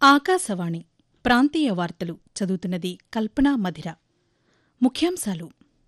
ఆకాశవాణి ప్రాంతీయ వార్తలు చదువుతున్నది కల్పనా మధిర ముఖ్యాంశాలు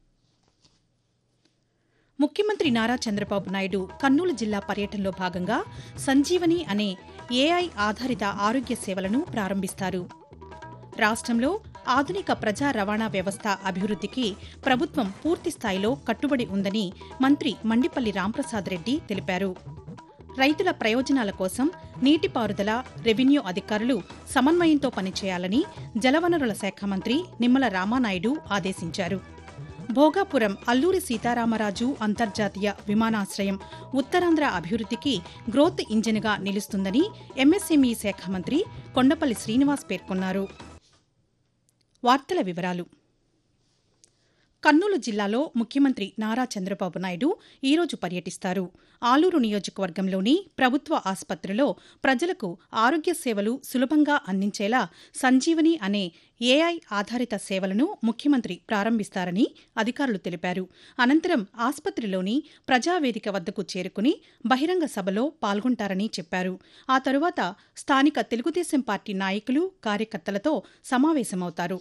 ముఖ్యమంత్రి నారా చంద్రబాబు నాయుడు కర్నూలు జిల్లా పర్యటనలో భాగంగా సంజీవని అనే ఏఐ ఆధారిత ఆరోగ్య సేవలను ప్రారంభిస్తారు రాష్ట్రంలో ఆధునిక ప్రజా రవాణా వ్యవస్థ అభివృద్ధికి ప్రభుత్వం పూర్తిస్థాయిలో కట్టుబడి ఉందని మంత్రి మండిపల్లి రాంప్రసాద్ రెడ్డి తెలిపారు రైతుల ప్రయోజనాల కోసం నీటిపారుదల రెవెన్యూ అధికారులు సమన్వయంతో పనిచేయాలని జలవనరుల శాఖ మంత్రి నిమ్మల రామానాయుడు ఆదేశించారు భోగాపురం అల్లూరి సీతారామరాజు అంతర్జాతీయ విమానాశ్రయం ఉత్తరాంధ్ర అభివృద్ధికి గ్రోత్ ఇంజిన్గా నిలుస్తుందని ఎంఎస్ఎంఈ శాఖ మంత్రి కొండపల్లి శ్రీనివాస్ పేర్కొన్నారు వార్తల వివరాలు కర్నూలు జిల్లాలో ముఖ్యమంత్రి నారా చంద్రబాబు నాయుడు ఈరోజు పర్యటిస్తారు ఆలూరు నియోజకవర్గంలోని ప్రభుత్వ ఆసుపత్రిలో ప్రజలకు ఆరోగ్య సేవలు సులభంగా అందించేలా సంజీవని అనే ఏఐ ఆధారిత సేవలను ముఖ్యమంత్రి ప్రారంభిస్తారని అధికారులు తెలిపారు అనంతరం ఆసుపత్రిలోని ప్రజావేదిక వద్దకు చేరుకుని బహిరంగ సభలో పాల్గొంటారని చెప్పారు ఆ తరువాత స్థానిక తెలుగుదేశం పార్టీ నాయకులు కార్యకర్తలతో సమావేశమవుతారు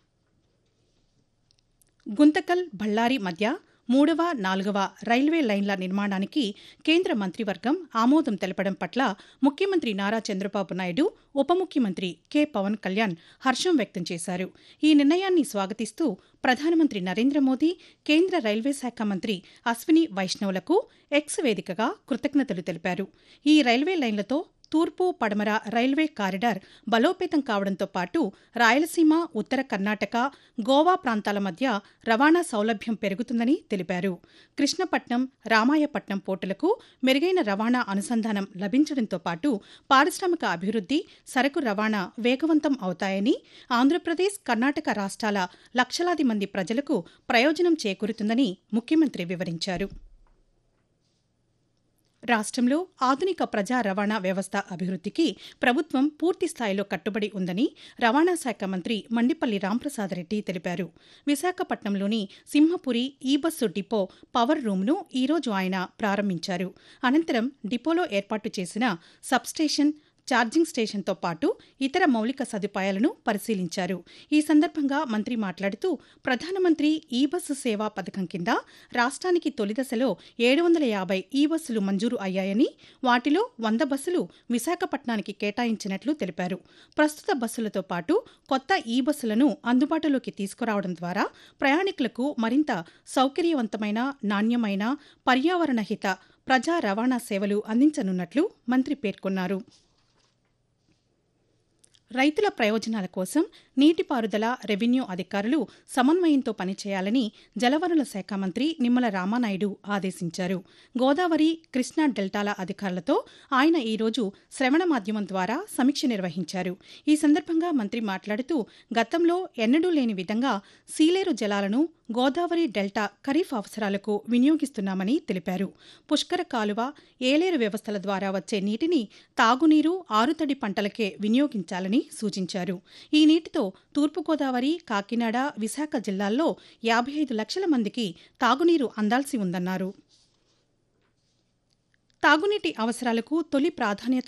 గుంతకల్ బళ్ళారి మధ్య మూడవ నాలుగవ రైల్వే లైన్ల నిర్మాణానికి కేంద్ర మంత్రివర్గం ఆమోదం తెలపడం పట్ల ముఖ్యమంత్రి నారా చంద్రబాబు నాయుడు ఉప ముఖ్యమంత్రి కె పవన్ కళ్యాణ్ హర్షం వ్యక్తం చేశారు ఈ నిర్ణయాన్ని స్వాగతిస్తూ ప్రధానమంత్రి నరేంద్ర మోదీ కేంద్ర రైల్వే శాఖ మంత్రి అశ్విని వైష్ణవులకు ఎక్స్ వేదికగా కృతజ్ఞతలు తెలిపారు ఈ రైల్వే లైన్లతో తూర్పు పడమర రైల్వే కారిడార్ బలోపేతం కావడంతో పాటు రాయలసీమ ఉత్తర కర్ణాటక గోవా ప్రాంతాల మధ్య రవాణా సౌలభ్యం పెరుగుతుందని తెలిపారు కృష్ణపట్నం రామాయపట్నం పోర్టులకు మెరుగైన రవాణా అనుసంధానం లభించడంతో పాటు పారిశ్రామిక అభివృద్ది సరకు రవాణా వేగవంతం అవుతాయని ఆంధ్రప్రదేశ్ కర్ణాటక రాష్ట్రాల లక్షలాది మంది ప్రజలకు ప్రయోజనం చేకూరుతుందని ముఖ్యమంత్రి వివరించారు రాష్ట్రంలో ఆధునిక ప్రజా రవాణా వ్యవస్థ అభివృద్ధికి ప్రభుత్వం పూర్తి స్థాయిలో కట్టుబడి ఉందని రవాణా శాఖ మంత్రి మండిపల్లి రాంప్రసాద్ రెడ్డి తెలిపారు విశాఖపట్నంలోని సింహపురి ఈ బస్సు డిపో పవర్ రూమ్ను ఈరోజు ఆయన ప్రారంభించారు అనంతరం డిపోలో ఏర్పాటు చేసిన సబ్స్టేషన్ ఛార్జింగ్ స్టేషన్తో పాటు ఇతర మౌలిక సదుపాయాలను పరిశీలించారు ఈ సందర్భంగా మంత్రి మాట్లాడుతూ ప్రధానమంత్రి ఈ బస్సు సేవా పథకం కింద రాష్ట్రానికి తొలి దశలో ఏడు వందల యాభై ఈ బస్సులు మంజూరు అయ్యాయని వాటిలో వంద బస్సులు విశాఖపట్నానికి కేటాయించినట్లు తెలిపారు ప్రస్తుత బస్సులతో పాటు కొత్త ఈ బస్సులను అందుబాటులోకి తీసుకురావడం ద్వారా ప్రయాణికులకు మరింత సౌకర్యవంతమైన నాణ్యమైన పర్యావరణ హిత ప్రజా రవాణా సేవలు అందించనున్నట్లు మంత్రి పేర్కొన్నారు రైతుల ప్రయోజనాల కోసం నీటిపారుదల రెవెన్యూ అధికారులు సమన్వయంతో పనిచేయాలని జలవనరుల శాఖ మంత్రి నిమ్మల రామానాయుడు ఆదేశించారు గోదావరి కృష్ణా డెల్టాల అధికారులతో ఆయన ఈరోజు శ్రవణ మాధ్యమం ద్వారా సమీక్ష నిర్వహించారు ఈ సందర్భంగా మంత్రి మాట్లాడుతూ గతంలో ఎన్నడూ లేని విధంగా సీలేరు జలాలను గోదావరి డెల్టా ఖరీఫ్ అవసరాలకు వినియోగిస్తున్నామని తెలిపారు పుష్కర కాలువ ఏలేరు వ్యవస్థల ద్వారా వచ్చే నీటిని తాగునీరు ఆరుతడి పంటలకే వినియోగించాలని సూచించారు ఈ నీటితో తూర్పుగోదావరి కాకినాడ విశాఖ జిల్లాల్లో యాభై ఐదు లక్షల మందికి తాగునీరు అందాల్సి ఉందన్నారు తాగునీటి అవసరాలకు తొలి ప్రాధాన్యత